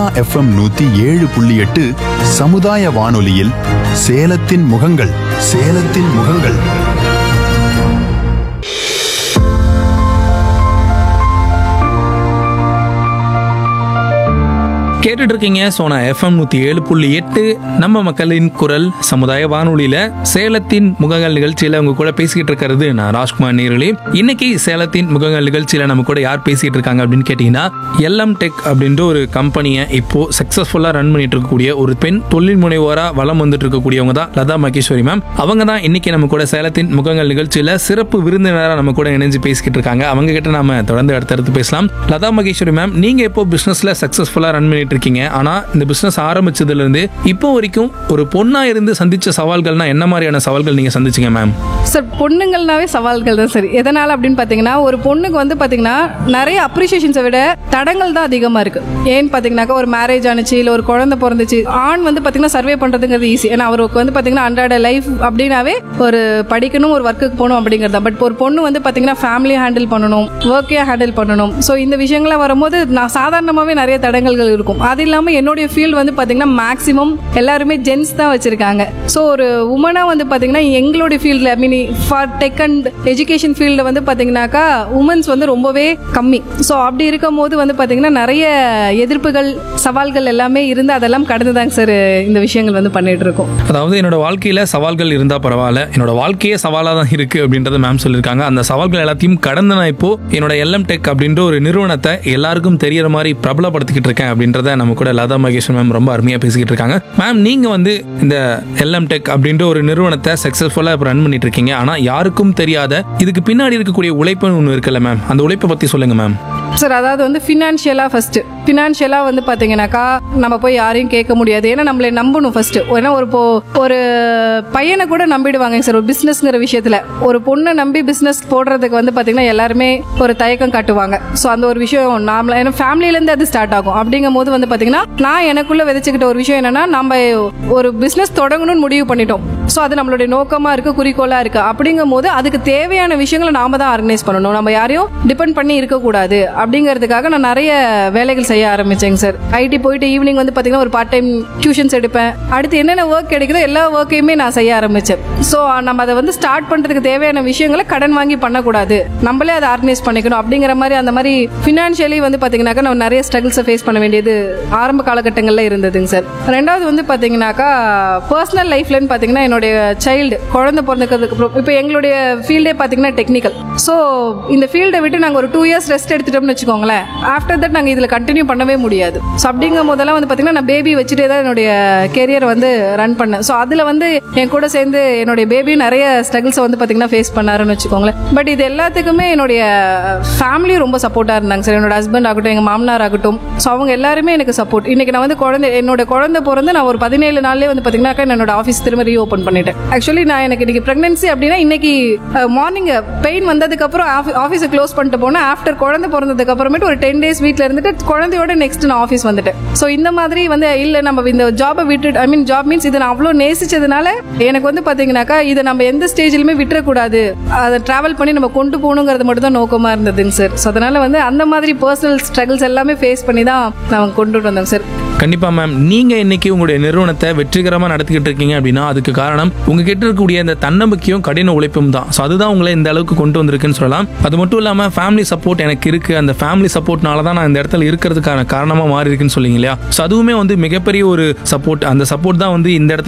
FM நூத்தி ஏழு புள்ளி எட்டு சமுதாய வானொலியில் சேலத்தின் முகங்கள் சேலத்தின் முகங்கள் கேட்டுட்டு இருக்கீங்க சோனா எஃப்எம் நூத்தி ஏழு புள்ளி எட்டு நம்ம மக்களின் குரல் சமுதாய வானொலியில சேலத்தின் முகங்கள் நிகழ்ச்சியில உங்க கூட பேசிக்கிட்டு இருக்கிறது நான் ராஜ்குமார் நேரலி இன்னைக்கு சேலத்தின் முகங்கள் நிகழ்ச்சியில நம்ம கூட யார் பேசிட்டு இருக்காங்க அப்படின்னு கேட்டீங்கன்னா எல்எம் டெக் அப்படின்ற ஒரு கம்பெனியை இப்போ சக்சஸ்ஃபுல்லா ரன் பண்ணிட்டு இருக்கக்கூடிய ஒரு பெண் தொழில் முனைவோரா வளம் வந்துட்டு இருக்கக்கூடியவங்க தான் லதா மகேஸ்வரி மேம் அவங்க தான் இன்னைக்கு நம்ம கூட சேலத்தின் முகங்கள் நிகழ்ச்சியில சிறப்பு விருந்தினரா நம்ம கூட இணைஞ்சு பேசிக்கிட்டு இருக்காங்க அவங்க கிட்ட நாம தொடர்ந்து அடுத்தடுத்து பேசலாம் லதா மகேஸ்வரி மேம் நீங்க இப்போ பிசினஸ்ல சக்சஸ்ஃபுல்லா ரன் பண்ணிட்டு இருக்கீங்க ஆனா இந்த பிசினஸ் ஆரம்பிச்சதுல இருந்து இப்போ வரைக்கும் ஒரு பொண்ணா இருந்து சந்திச்ச சவால்கள்னா என்ன மாதிரியான சவால்கள் நீங்க சந்திச்சீங்க மேம் சார் பொண்ணுங்கள்னாவே சவால்கள் தான் சரி எதனால் அப்படின்னு பார்த்தீங்கன்னா ஒரு பொண்ணுக்கு வந்து பார்த்தீங்கன்னா நிறைய அப்ரிஷியேஷன்ஸை விட தடங்கள் தான் அதிகமாக இருக்கு ஏன்னு பார்த்தீங்கன்னாக்கா ஒரு மேரேஜ் ஆனிச்சு இல்லை ஒரு குழந்தை பிறந்துச்சு ஆண் வந்து பார்த்தீங்கன்னா சர்வே பண்ணுறதுங்கிறது ஈஸி ஏன்னா அவருக்கு வந்து பார்த்தீங்கன்னா அன்றாட லைஃப் அப்படின்னாவே ஒரு படிக்கணும் ஒரு ஒர்க்குக்கு போகணும் அப்படிங்கிறது பட் ஒரு பொண்ணு வந்து பார்த்தீங்கன்னா ஃபேமிலியை ஹேண்டில் பண்ணணும் ஒர்க்கையாக ஹேண்டில் பண்ணணும் ஸோ இந்த விஷயங்கள்லாம் வரும்போது நான் சாதாரணமாகவே நிறைய தடங்கல்கள் இருக்கும் அது இல்லாமல் என்னுடைய ஃபீல்டு வந்து பார்த்தீங்கன்னா மேக்ஸிமம் எல்லாருமே ஜென்ஸ் தான் வச்சிருக்காங்க ஸோ ஒரு உமனாக வந்து பார்த்தீங்கன்னா எங்களுடைய ஃபீல்டில் I mean for tech and education ஃபீல்டில் வந்து பார்த்தீங்கன்னாக்கா உமன்ஸ் வந்து ரொம்பவே கம்மி ஸோ அப்படி இருக்கும் போது வந்து பார்த்தீங்கன்னா நிறைய எதிர்ப்புகள் சவால்கள் எல்லாமே இருந்து அதெல்லாம் கடந்து தாங்க சார் இந்த விஷயங்கள் வந்து பண்ணிட்டு இருக்கோம் அதாவது என்னோட வாழ்க்கையில சவால்கள் இருந்தா பரவாயில்ல என்னோட வாழ்க்கையே சவாலா தான் இருக்கு அப்படின்றத மேம் சொல்லியிருக்காங்க அந்த சவால்கள் எல்லாத்தையும் கடந்து நான் இப்போ என்னோட எல்எம் டெக் அப்படின்ற ஒரு நிறுவனத்தை எல்லாருக்கும் தெரியற மாதிரி பிரபலப்படுத்திக்கிட்டு இருக்கேன் அப்படின்றத நம்ம கூட லதா மகேஸ்வரன் மேம் ரொம்ப அருமையா பேசிக்கிட்டு இருக்காங்க மேம் நீங்க வந்து இந்த எல்எம் டெக் அப்படின்ற ஒரு நிறுவனத்தை சக்சஸ்ஃபுல்லா இப்போ ரன் பண்ணிட்டு இருக்கீங்க ஆனா யாருக்கும் தெரியாத இதுக்கு பின்னாடி இருக்கக்கூடிய உழைப்புன்னு ஒன்று இருக்குல்ல மேம் அந்த உழைப்பை பத்தி சொல்லுங்க மேம் சார் அதாவது வந்து ஃபினான்ஷியலாக ஃபஸ்ட்டு ஃபினான்ஷியலாக வந்து பார்த்தீங்கன்னாக்கா நம்ம போய் யாரையும் கேட்க முடியாது ஏன்னா நம்மளை நம்பணும் ஃபஸ்ட்டு ஏன்னா ஒரு இப்போ ஒரு பையனை கூட நம்பிடுவாங்க சார் ஒரு பிஸ்னஸ்ங்கிற விஷயத்தில் ஒரு பொண்ணை நம்பி பிஸ்னஸ் போடுறதுக்கு வந்து பார்த்தீங்கன்னா எல்லாருமே ஒரு தயக்கம் காட்டுவாங்க ஸோ அந்த ஒரு விஷயம் நாமள ஏன்னா ஃபேமிலியிலேருந்து அது ஸ்டார்ட் ஆகும் அப்படிங்கும் போது வந்து பார்த்தீங்கன்னா நான் எனக்குள்ளே விதைச்சிக்கிட்ட ஒரு விஷயம் என்னன்னா நம்ம ஒரு பிஸ்னஸ் தொடங்கணும்னு முடிவு பண்ணிட்டோம் ஸோ அது நம்மளுடைய நோக்கமாக இருக்குது குறிக்கோளாக இருக்குது அப்படிங்கும் போது அதுக்கு தேவையான விஷயங்களை நாம தான் ஆர்கனைஸ் பண்ணணும் நம்ம யாரையும் டிபெண்ட் பண்ணி இருக்கக்கூடாது அப்படிங்கிறதுக்காக நான் நிறைய வேலைகள் செய்ய ஆரம்பிச்சேங்க சார் ஐடி போயிட்டு ஈவினிங் வந்து பார்த்தீங்கன்னா ஒரு பார்ட் டைம் டியூஷன்ஸ் எடுப்பேன் அடுத்து என்னென்ன ஒர்க் கிடைக்குதோ எல்லா ஒர்க்கையுமே நான் செய்ய ஆரம்பிச்சேன் ஸோ நம்ம அதை வந்து ஸ்டார்ட் பண்ணுறதுக்கு தேவையான விஷயங்களை கடன் வாங்கி பண்ணக்கூடாது நம்மளே அதை ஆர்கனைஸ் பண்ணிக்கணும் அப்படிங்கிற மாதிரி அந்த மாதிரி ஃபினான்ஷியலி வந்து பார்த்தீங்கன்னாக்கா நம்ம நிறைய ஸ்ட்ரகிள்ஸை ஃபேஸ் பண்ண வேண்டியது ஆரம்ப காலகட்டங்களில் இருந்ததுங்க சார் ரெண்டாவது வந்து பார்த்தீங்கன்னாக்கா பர்சனல் லைஃப்லன்னு பார்த்தீங்கன்னா என்னுடைய சைல்டு குழந்தை பிறந்ததுக்கு அப்புறம் இப்போ எங்களுடைய ஃபீல்டே பார்த்தீங்கன்னா டெக்னிக்கல் ஸோ இந்த ஃபீல்டை விட்டு நாங்கள் ஒரு டூ இயர்ஸ் ரெஸ்ட் எடுத்துட்டோம்னு வச்சுக்கோங்களேன் ஆஃப்டர் தட் நாங்கள் இதில் கண்டினியூ பண்ணவே முடியாது ஸோ அப்படிங்கும் போதெல்லாம் வந்து பார்த்தீங்கன்னா நான் பேபி வச்சுட்டே தான் என்னுடைய கெரியர் வந்து ரன் பண்ணேன் ஸோ அதில் வந்து என் கூட சேர்ந்து என்னுடைய பேபியும் நிறைய ஸ்ட்ரகிள்ஸை வந்து பார்த்தீங்கன்னா ஃபேஸ் பண்ணாருன்னு வச்சுக்கோங்களேன் பட் இது எல்லாத்துக்குமே என்னுடைய ஃபேமிலியும் ரொம்ப சப்போர்ட்டாக இருந்தாங்க சார் என்னோட ஹஸ்பண்ட் ஆகட்டும் எங்கள் மாமனார் ஆகட்டும் ஸோ அவங்க எல்லாருமே எனக்கு சப்போர்ட் இன்னைக்கு நான் வந்து குழந்தை என்னோட குழந்தை பிறந்து நான் ஒரு பதினேழு நாள்லேயே வந்து பார்த்தீங்கன்னா என்னோட ஆஃபீஸ் திரும்ப ரீஓப்பன் பண்ணிட்டேன் ஆக்சுவலி நான் எனக்கு இன்னைக்கு ப்ரெக்னன்சி அப்படின்னா இன்னைக்கு மார்னிங் பெயின் வந்ததுக்கு அப்புறம் ஆஃபீஸை க்ளோஸ் பண்ணிட்டு போனேன் ஆஃப்டர் குழந்தை பிறந்ததுக்கு அப்புறமேட்டு ஒரு டென் டேஸ் வீட்டில் இருந்துட்டு குழந்தையோட நெக்ஸ்ட் நான் ஆஃபீஸ் வந்துட்டேன் ஸோ இந்த மாதிரி வந்து இல்லை நம்ம இந்த ஜாபை விட்டு ஐ மீன் ஜாப் மீன்ஸ் இதை நான் அவ்வளோ நேசிச்சதுனால எனக்கு வந்து பார்த்தீங்கன்னாக்கா இதை நம்ம எந்த ஸ்டேஜ்லையுமே விட்டுறக்கூடாது அதை ட்ராவல் பண்ணி நம்ம கொண்டு போகணுங்கிறது மட்டும் தான் நோக்கமாக இருந்ததுங்க சார் ஸோ அதனால வந்து அந்த மாதிரி பர்சனல் ஸ்ட்ரகிள்ஸ் எல்லாமே ஃபேஸ் பண்ணி தான் நான் கொண்டுட்டு வந்தோம் சார் கண்டிப்பா மேம் நீங்க இன்னைக்கு உங்களுடைய நிறுவனத்தை வெற்றிகரமா நடத்திக்கிட்டு இருக்கீங்க அப்படின்னா அதுக்கு காரணம் உங்ககிட்ட இருக்கக்கூடிய இந்த தன்னம்பிக்கையும் கடின உழைப்பும் தான் ஸோ அதுதான் உங்களை இந்த அளவுக்கு கொண்டு வந்திருக்குன்னு சொல்லலாம் அது மட்டும் இல்லாம ஃபேமிலி சப்போர்ட் எனக்கு இருக்கு அந்த ஃபேமிலி சப்போர்ட்னால தான் நான் இந்த இடத்துல இருக்கிறதுக்கான காரணமா மாறி இருக்குன்னு சொல்லிங்க இல்லையா ஸோ அதுவுமே வந்து மிகப்பெரிய ஒரு சப்போர்ட் அந்த சப்போர்ட் தான் வந்து இந்த இடத்துல